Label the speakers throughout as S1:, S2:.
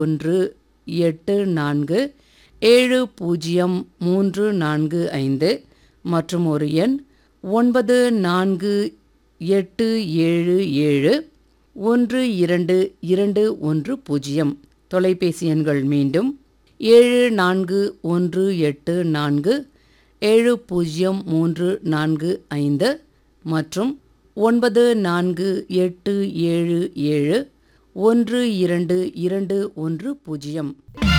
S1: ஒன்று எட்டு நான்கு ஏழு பூஜ்ஜியம் மூன்று நான்கு ஐந்து மற்றும் ஒரு எண் ஒன்பது நான்கு எட்டு ஏழு ஏழு ஒன்று இரண்டு இரண்டு ஒன்று பூஜ்ஜியம் தொலைபேசி எண்கள் மீண்டும் ஏழு நான்கு ஒன்று எட்டு நான்கு ஏழு பூஜ்ஜியம் மூன்று நான்கு ஐந்து மற்றும் ஒன்பது நான்கு எட்டு ஏழு ஏழு ஒன்று இரண்டு இரண்டு ஒன்று பூஜ்ஜியம்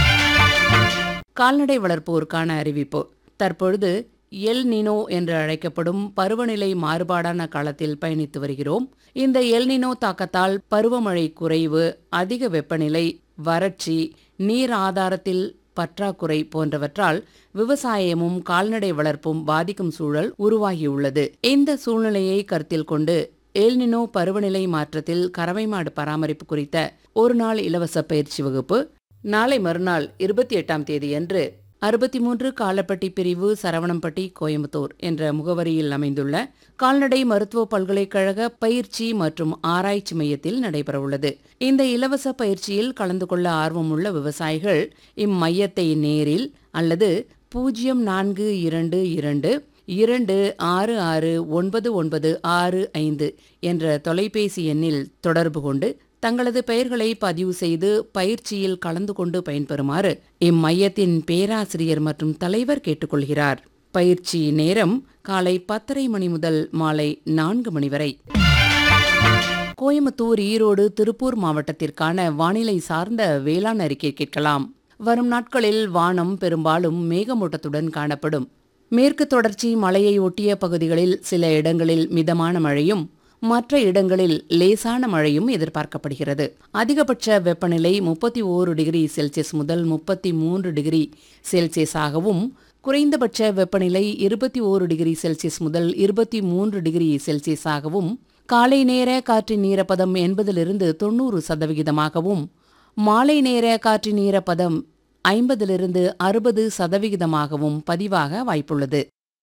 S1: கால்நடை வளர்ப்போருக்கான அறிவிப்பு தற்பொழுது எல் நினோ என்று அழைக்கப்படும் பருவநிலை மாறுபாடான காலத்தில் பயணித்து வருகிறோம் இந்த எல் நினோ தாக்கத்தால் பருவமழை குறைவு அதிக வெப்பநிலை வறட்சி நீர் ஆதாரத்தில் பற்றாக்குறை போன்றவற்றால் விவசாயமும் கால்நடை வளர்ப்பும் பாதிக்கும் சூழல் உருவாகியுள்ளது இந்த சூழ்நிலையை கருத்தில் கொண்டு எல்னினோ பருவநிலை மாற்றத்தில் கறவை மாடு பராமரிப்பு குறித்த ஒரு நாள் இலவச பயிற்சி வகுப்பு நாளை மறுநாள் இருபத்தி எட்டாம் தேதியன்று அறுபத்தி மூன்று காலப்பட்டி பிரிவு சரவணம்பட்டி கோயம்புத்தூர் என்ற முகவரியில் அமைந்துள்ள கால்நடை மருத்துவ பல்கலைக்கழக பயிற்சி மற்றும் ஆராய்ச்சி மையத்தில் நடைபெறவுள்ளது இந்த இலவச பயிற்சியில் கலந்து கொள்ள ஆர்வமுள்ள விவசாயிகள் இம்மையத்தை நேரில் அல்லது பூஜ்ஜியம் நான்கு இரண்டு இரண்டு இரண்டு ஆறு ஆறு ஒன்பது ஒன்பது ஆறு ஐந்து என்ற தொலைபேசி எண்ணில் தொடர்பு கொண்டு தங்களது பெயர்களை பதிவு செய்து பயிற்சியில் கலந்து கொண்டு பயன்பெறுமாறு இம்மையத்தின் பேராசிரியர் மற்றும் தலைவர் கேட்டுக்கொள்கிறார் பயிற்சி நேரம் காலை பத்தரை மணி முதல் மாலை நான்கு மணி வரை கோயம்புத்தூர் ஈரோடு திருப்பூர் மாவட்டத்திற்கான வானிலை சார்ந்த வேளாண் அறிக்கை கேட்கலாம் வரும் நாட்களில் வானம் பெரும்பாலும் மேகமூட்டத்துடன் காணப்படும் மேற்கு தொடர்ச்சி மலையை ஒட்டிய பகுதிகளில் சில இடங்களில் மிதமான மழையும் மற்ற இடங்களில் லேசான மழையும் எதிர்பார்க்கப்படுகிறது அதிகபட்ச வெப்பநிலை முப்பத்தி ஓரு டிகிரி செல்சியஸ் முதல் முப்பத்தி மூன்று டிகிரி செல்சியஸாகவும் குறைந்தபட்ச வெப்பநிலை இருபத்தி ஓரு டிகிரி செல்சியஸ் முதல் இருபத்தி மூன்று டிகிரி செல்சியஸாகவும் காலை நேர காற்றின் ஈரப்பதம் எண்பதிலிருந்து தொண்ணூறு சதவிகிதமாகவும் மாலை நேர காற்றின் ஈரப்பதம் ஐம்பதிலிருந்து அறுபது சதவிகிதமாகவும் பதிவாக வாய்ப்புள்ளது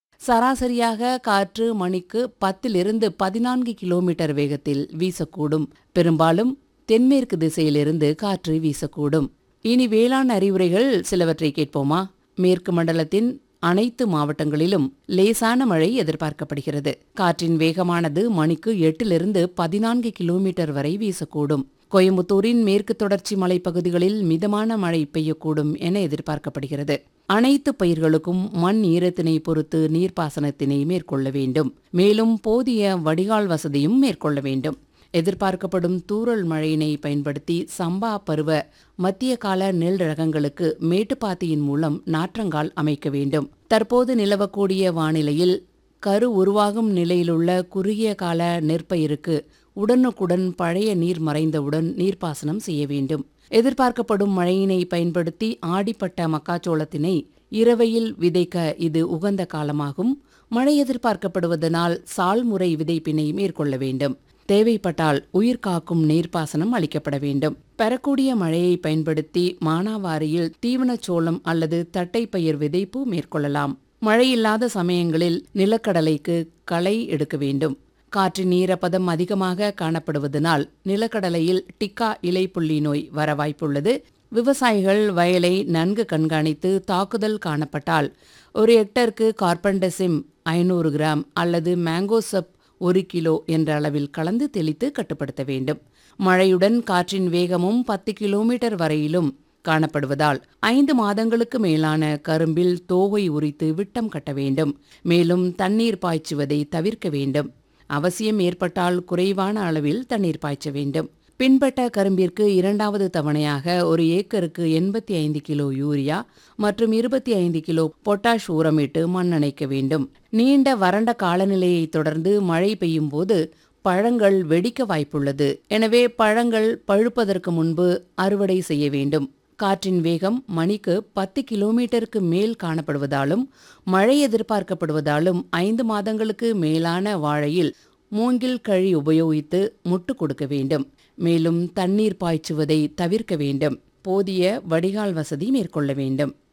S1: சராசரியாக காற்று மணிக்கு பத்திலிருந்து பதினான்கு கிலோமீட்டர் வேகத்தில் வீசக்கூடும் பெரும்பாலும் தென்மேற்கு திசையிலிருந்து காற்று வீசக்கூடும் இனி வேளாண் அறிவுரைகள் சிலவற்றை கேட்போமா மேற்கு மண்டலத்தின் அனைத்து மாவட்டங்களிலும் லேசான மழை எதிர்பார்க்கப்படுகிறது காற்றின் வேகமானது மணிக்கு எட்டிலிருந்து பதினான்கு கிலோமீட்டர் வரை வீசக்கூடும் கோயம்புத்தூரின் மேற்கு தொடர்ச்சி மலைப்பகுதிகளில் மிதமான மழை பெய்யக்கூடும் என எதிர்பார்க்கப்படுகிறது அனைத்து பயிர்களுக்கும் மண் ஈரத்தினை பொறுத்து நீர்ப்பாசனத்தினை மேற்கொள்ள வேண்டும் மேலும் போதிய வடிகால் வசதியும் மேற்கொள்ள வேண்டும் எதிர்பார்க்கப்படும் தூறல் மழையினை பயன்படுத்தி சம்பா பருவ மத்திய கால நெல் ரகங்களுக்கு மேட்டுப்பாத்தியின் மூலம் நாற்றங்கால் அமைக்க வேண்டும் தற்போது நிலவக்கூடிய வானிலையில் கரு உருவாகும் நிலையிலுள்ள குறுகிய கால நெற்பயிருக்கு உடனுக்குடன் பழைய நீர் மறைந்தவுடன் நீர்ப்பாசனம் செய்ய வேண்டும் எதிர்பார்க்கப்படும் மழையினை பயன்படுத்தி ஆடிப்பட்ட மக்காச்சோளத்தினை இரவையில் விதைக்க இது உகந்த காலமாகும் மழை எதிர்பார்க்கப்படுவதனால் சால்முறை விதைப்பினை மேற்கொள்ள வேண்டும் தேவைப்பட்டால் உயிர் காக்கும் நீர்ப்பாசனம் அளிக்கப்பட வேண்டும் பெறக்கூடிய மழையை பயன்படுத்தி மானாவாரியில் தீவனச்சோளம் அல்லது தட்டைப்பயிர் விதைப்பு மேற்கொள்ளலாம் மழையில்லாத சமயங்களில் நிலக்கடலைக்கு களை எடுக்க வேண்டும் காற்றின் ஈரப்பதம் அதிகமாக காணப்படுவதனால் நிலக்கடலையில் டிக்கா இலைப்புள்ளி நோய் வர வாய்ப்புள்ளது விவசாயிகள் வயலை நன்கு கண்காணித்து தாக்குதல் காணப்பட்டால் ஒரு ஹெக்டருக்கு கார்பன்டசிம் ஐநூறு கிராம் அல்லது மேங்கோசப் ஒரு கிலோ என்ற அளவில் கலந்து தெளித்து கட்டுப்படுத்த வேண்டும் மழையுடன் காற்றின் வேகமும் பத்து கிலோமீட்டர் வரையிலும் காணப்படுவதால் ஐந்து மாதங்களுக்கு மேலான கரும்பில் தோகை உரித்து விட்டம் கட்ட வேண்டும் மேலும் தண்ணீர் பாய்ச்சுவதை தவிர்க்க வேண்டும் அவசியம் ஏற்பட்டால் குறைவான அளவில் தண்ணீர் பாய்ச்ச வேண்டும் பின்பட்ட கரும்பிற்கு இரண்டாவது தவணையாக ஒரு ஏக்கருக்கு எண்பத்தி ஐந்து கிலோ யூரியா மற்றும் இருபத்தி ஐந்து கிலோ பொட்டாஷ் ஊரமிட்டு மண்ணணைக்க வேண்டும் நீண்ட வறண்ட காலநிலையை தொடர்ந்து மழை பெய்யும் போது பழங்கள் வெடிக்க வாய்ப்புள்ளது எனவே பழங்கள் பழுப்பதற்கு முன்பு அறுவடை செய்ய வேண்டும் காற்றின் வேகம் மணிக்கு பத்து கிலோமீட்டருக்கு மேல் காணப்படுவதாலும் மழை எதிர்பார்க்கப்படுவதாலும் ஐந்து மாதங்களுக்கு மேலான வாழையில் மூங்கில் கழி உபயோகித்து முட்டு கொடுக்க வேண்டும் மேலும் தண்ணீர் பாய்ச்சுவதை தவிர்க்க வேண்டும் போதிய வடிகால் வசதி மேற்கொள்ள வேண்டும்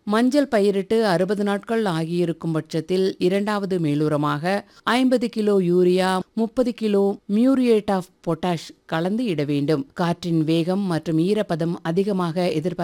S1: மஞ்சள் பயிரிட்டு அறுபது நாட்கள் ஆகியிருக்கும் பட்சத்தில் இரண்டாவது மேலுரமாக ஐம்பது கிலோ யூரியா முப்பது கிலோ மியூரியேட் ஆஃப் பொட்டாஷ் கலந்து இட வேண்டும் காற்றின் வேகம் மற்றும் ஈரப்பதம் அதிகமாக எதிர்பார்க்க